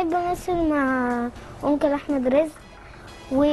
بحب امثل مع انكل احمد رزق و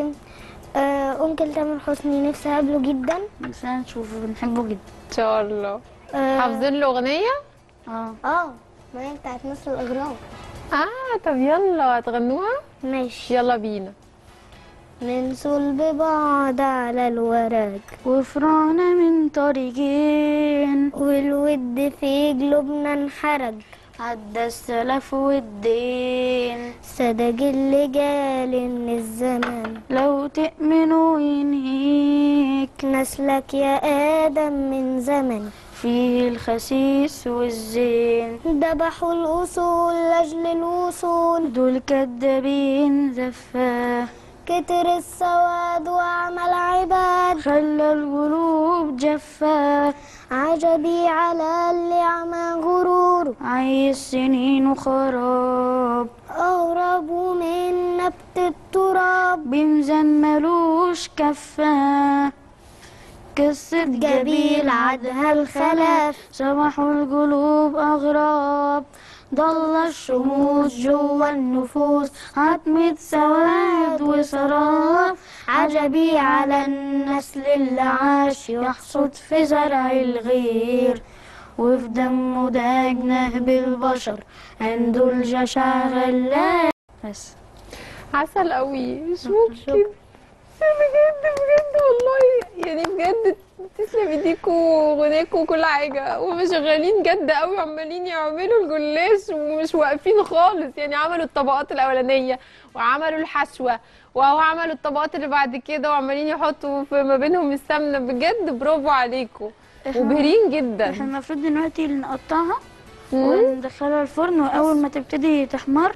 آه، انكل تامر حسني نفسي اقابله جدا بس انا نشوفه بنحبه جدا ان شاء الله اه حافظين له اغنيه اه آه، ما هي بتاعت مصر الاغراب اه طب يلا هتغنوها ماشي يلا بينا من صلب بعض على الورق وفرانا من طريقين والود في قلوبنا انحرج عدى السلف والدين صدق اللي قال ان الزمان لو تؤمنوا ينهيك نسلك يا ادم من زمن فيه الخسيس والزين ذبحوا الاصول لاجل الوصول دول كدابين زفاه كتر السواد وعمل عباد خلى القلوب جفاه عجبي على اللي عمى غرور عايز سنين وخراب أهربوا من نبت التراب بميزان ملوش كفاه قصة جبيل عدها الخلاف سمحوا القلوب أغراب ضل الشموس جوا النفوس عتمة سواد وسراب عجبي على النسل اللي عاش يحصد في زرع الغير وفي دمه ده جناه بالبشر عنده الجشع غلاب بس عسل قوي مش ممكن بجد بجد والله يعني بجد تسلم ايديكوا وغناكوا وكل حاجه ومشغلين جد قوي عمالين يعملوا الجلاش ومش واقفين خالص يعني عملوا الطبقات الاولانيه وعملوا الحشوه وهو عملوا الطبقات اللي بعد كده وعمالين يحطوا في ما بينهم السمنه بجد برافو عليكم مبهرين جدا احنا المفروض دلوقتي نقطعها مم. وندخلها الفرن واول ما تبتدي تحمر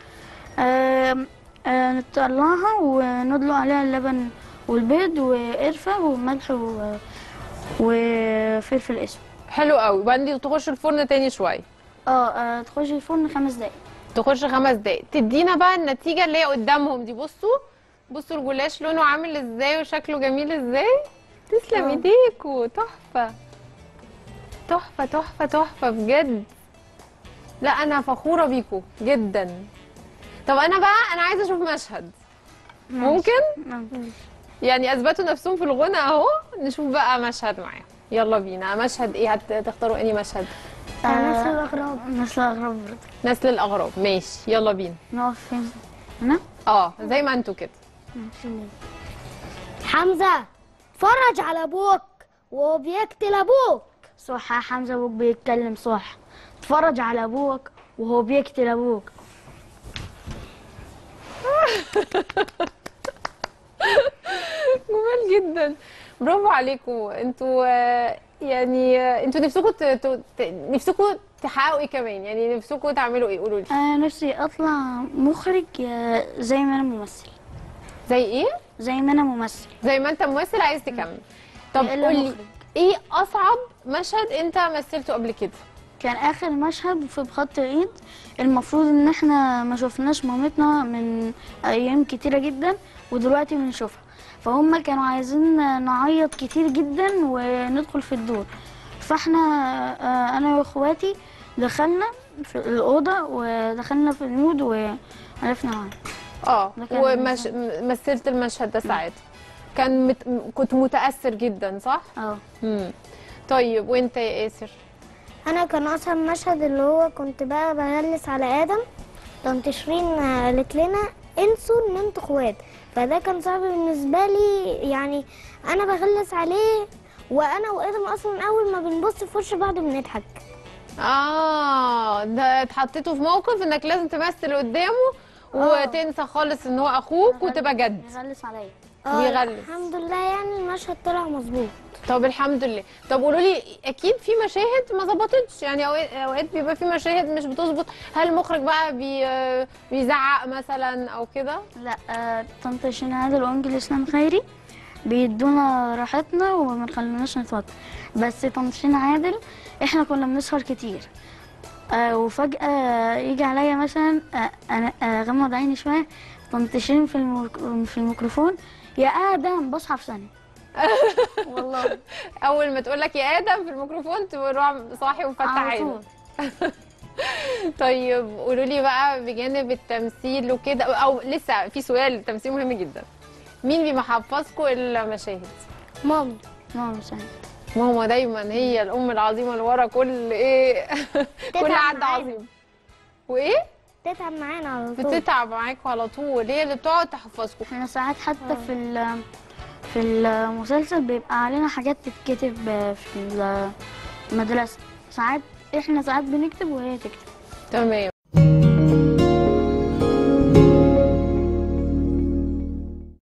آم، آه، نطلعها وندلق عليها اللبن والبيض وقرفة وملح و- وفلفل اسود حلو قوي وبعدين تخش الفرن تاني شويه اه آه، تخش الفرن خمس دقايق تخش خمس دقايق تدينا بقى النتيجة اللي هي قدامهم دي بصوا بصوا الجلاش لونه عامل ازاي وشكله جميل ازاي تسلم آه. ايديكوا تحفة تحفة تحفة تحفة بجد لا انا فخورة بيكوا جدا طب انا بقى انا عايزة اشوف مشهد ممكن نعم. يعني اثبتوا نفسهم في الغنى اهو نشوف بقى مشهد معاهم يلا بينا مشهد ايه هتختاروا انهي مشهد بتاع آه، نسل الأغراب نسل الأغراب برضه نسل الاغراب ماشي يلا بينا نقف فين هنا اه زي ما انتوا كده حمزة فرج على أبوك وهو بيقتل أبوك صح يا حمزة أبوك بيتكلم صح اتفرج على أبوك وهو بيقتل أبوك جمال جدا برافو عليكم انتوا آه، يعني آه، انتوا نفسكم ت- ت- ت- نفسكم تحققوا ايه كمان يعني نفسكم تعملوا ايه قولوا لي أنا نفسي أطلع مخرج آه، زي ما أنا ممثل زي ايه زي ما أنا ممثل زي ما انت ممثل عايز تكمل طب إلا قول لي مخرج. ايه اصعب مشهد انت مثلته قبل كده كان اخر مشهد في بخط الايد المفروض ان احنا ما شفناش مامتنا من ايام كتيره جدا ودلوقتي بنشوفها فهم كانوا عايزين نعيط كتير جدا وندخل في الدور فاحنا آه، انا واخواتي دخلنا في الاوضه ودخلنا في المود وعرفنا معاهم اه ده كان ومش... مثلت المشهد ده ساعتها كان مت... كنت متاثر جدا صح اه امم طيب وانت يا ياسر أنا كان أصعب مشهد اللي هو كنت بقى بغلس على آدم طنط شيرين قالت لنا انسوا إن انتوا اخوات فده كان صعب بالنسبة لي يعني أنا بغلس عليه وأنا وآدم أصلا أول ما بنبص في وش بعض بنضحك اه ده اتحطيتوا في موقف انك لازم تمثل قدامه وتنسى خالص ان هو اخوك وتبقى جد يغلس عليا آه، بيغلس. الحمد لله يعني المشهد طلع مظبوط طب الحمد لله طب قولوا لي اكيد في مشاهد ما ظبطتش يعني اوقات اوقات بيبقى في مشاهد مش بتظبط هل المخرج بقى بي بيزعق مثلا او كده لا آه، طنط شيرين عادل وانجل اسلام خيري بيدونا راحتنا وما بنخلوناش نتوتر بس طنط شيرين عادل احنا كنا بنسهر كتير آه وفجأة يجي عليا مثلا آه انا آه، اغمض عيني شوية طنط شيرين في الميك- في الميكروفون يا ادم بصحى في ثانية والله اول ما تقول لك يا ادم في الميكروفون تروح صاحي وفتح على عينك طول طيب قولوا لي بقى بجانب التمثيل وكده او لسه في سؤال التمثيل مهم جدا مين بيحفظكم المشاهد مامي ماما مش عارفة. ماما دايما هي الام العظيمه اللي ورا كل ايه كل تتعب عد معانا. عظيم وايه تتعب معانا على طول بتتعب معاكم على طول هي اللي بتقعد تحفظكم احنا ساعات حتى في ال- في المسلسل بيبقى علينا حاجات تتكتب في المدرسة ساعات احنا ساعات بنكتب وهي تكتب تمام